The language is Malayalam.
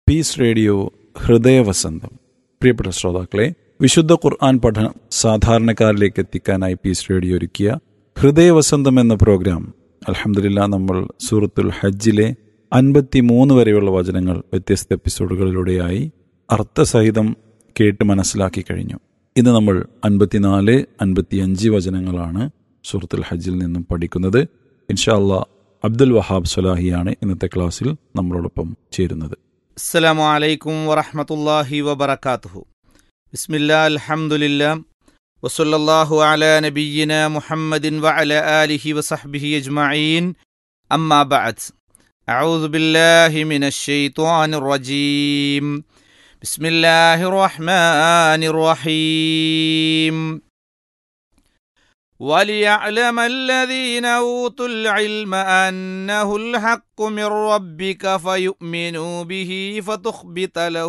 പീസ് റേഡിയോ ഹൃദയവസന്തം പ്രിയപ്പെട്ട ശ്രോതാക്കളെ വിശുദ്ധ ഖുർആൻ പഠനം സാധാരണക്കാരിലേക്ക് എത്തിക്കാനായി പീസ് റേഡിയോ ഒരുക്കിയ ഹൃദയവസന്തം എന്ന പ്രോഗ്രാം അലഹമില്ല നമ്മൾ സൂറത്തുൽ ഹജ്ജിലെ അൻപത്തി മൂന്ന് വരെയുള്ള വചനങ്ങൾ വ്യത്യസ്ത എപ്പിസോഡുകളിലൂടെയായി അർത്ഥസഹിതം കേട്ട് മനസ്സിലാക്കി കഴിഞ്ഞു ഇന്ന് നമ്മൾ അൻപത്തിനാല് അൻപത്തിയഞ്ച് വചനങ്ങളാണ് സൂറത്തുൽ ഹജ്ജിൽ നിന്നും പഠിക്കുന്നത് ഇൻഷാല്ല അബ്ദുൽ വഹാബ് സലാഹിയാണ് ഇന്നത്തെ ക്ലാസ്സിൽ നമ്മളോടൊപ്പം ചേരുന്നത് السلام عليكم ورحمة الله وبركاته بسم الله الحمد لله وصلى الله على نبينا محمد وعلى آله وصحبه أجمعين أما بعد أعوذ بالله من الشيطان الرجيم بسم الله الرحمن الرحيم وليعلم الذين اوتوا العلم انه الحق من ربك فيؤمنوا به فتخبت له